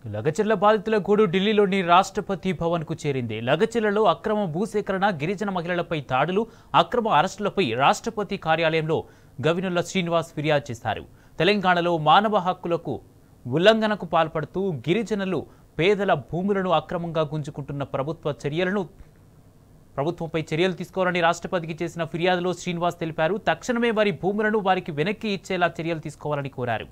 లగచర్ల బాధితుల గూడు ఢిల్లీలోని రాష్ట్రపతి భవన్కు చేరింది లగచర్లలో అక్రమ భూసేకరణ గిరిజన మహిళలపై దాడులు అక్రమ అరెస్టులపై రాష్ట్రపతి కార్యాలయంలో గవినుల్ల శ్రీనివాస్ ఫిర్యాదు చేశారు తెలంగాణలో మానవ హక్కులకు ఉల్లంఘనకు పాల్పడుతూ గిరిజనులు పేదల భూములను అక్రమంగా గుంజుకుంటున్న ప్రభుత్వ చర్యలను ప్రభుత్వంపై చర్యలు తీసుకోవాలని రాష్ట్రపతికి చేసిన ఫిర్యాదులో శ్రీనివాస్ తెలిపారు తక్షణమే వారి భూములను వారికి వెనక్కి ఇచ్చేలా చర్యలు తీసుకోవాలని కోరారు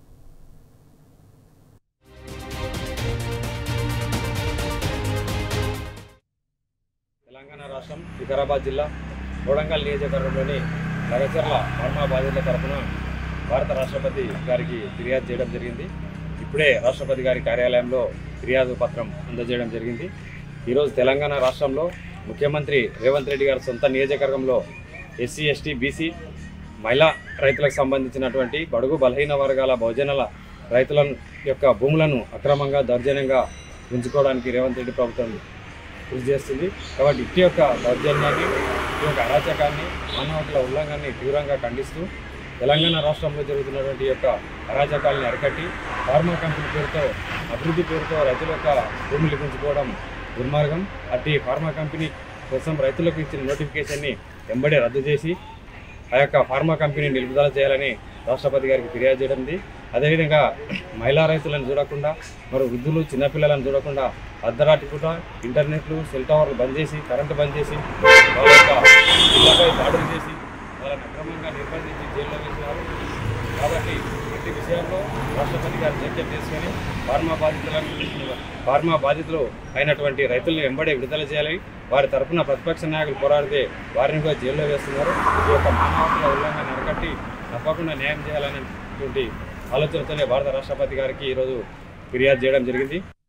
తెలంగాణ రాష్ట్రం వికారాబాద్ జిల్లా గోడంగల్ నియోజకవర్గంలోని లగచర్ల వర్మ బాధితుల తరఫున భారత రాష్ట్రపతి గారికి ఫిర్యాదు చేయడం జరిగింది ఇప్పుడే రాష్ట్రపతి గారి కార్యాలయంలో ఫిర్యాదు పత్రం అందజేయడం జరిగింది ఈరోజు తెలంగాణ రాష్ట్రంలో ముఖ్యమంత్రి రేవంత్ రెడ్డి గారి సొంత నియోజకవర్గంలో ఎస్సీ ఎస్టీ బీసీ మహిళా రైతులకు సంబంధించినటువంటి బడుగు బలహీన వర్గాల బహుజనుల రైతుల యొక్క భూములను అక్రమంగా దౌర్జన్యంగా ఉంచుకోవడానికి రేవంత్ రెడ్డి ప్రభుత్వం కృషి చేస్తుంది కాబట్టి ఇట్టి యొక్క దౌర్జన్యాన్ని ఇట్టి యొక్క అరాచకాన్ని మానవ హక్కుల ఉల్లంఘనని తీవ్రంగా ఖండిస్తూ తెలంగాణ రాష్ట్రంలో జరుగుతున్నటువంటి ఈ యొక్క అరాచకాలని అరికట్టి ఫార్మా కంపెనీ పేరుతో అభివృద్ధి పేరుతో రైతుల యొక్క భూములు లిపించుకోవడం దుర్మార్గం అట్టి ఫార్మా కంపెనీ కోసం రైతులకు ఇచ్చిన నోటిఫికేషన్ని వెంబడే రద్దు చేసి ఆ యొక్క ఫార్మా కంపెనీ నిలుపుదల చేయాలని రాష్ట్రపతి గారికి ఫిర్యాదు చేయడంది అదేవిధంగా మహిళా రైతులను చూడకుండా మరి వృద్ధులు చిన్నపిల్లలను చూడకుండా అర్ధరాత్రి పూట ఇంటర్నెట్లు సెల్ టవర్లు బంద్ చేసి కరెంటు బంద్ చేసి వాళ్ళ యొక్క ఇళ్లపై దాడులు చేసి వాళ్ళని అక్రమంగా నిర్బంధించి జైల్లో వేసినారు కాబట్టి ప్రతి విషయంలో రాష్ట్రపతి గారు జోక్యం చేసుకొని ఫార్మా బాధితులను ఫార్మా బాధితులు అయినటువంటి రైతులను వెంబడే విడుదల చేయాలి వారి తరపున ప్రతిపక్ష నాయకులు పోరాడితే వారిని కూడా జైల్లో వేస్తున్నారు ఈ యొక్క మానవ హక్కుల ఉల్లంఘన అరికట్టి తప్పకుండా న్యాయం చేయాలనేటువంటి ఆలోచనతోనే భారత రాష్ట్రపతి గారికి ఈరోజు ఫిర్యాదు చేయడం జరిగింది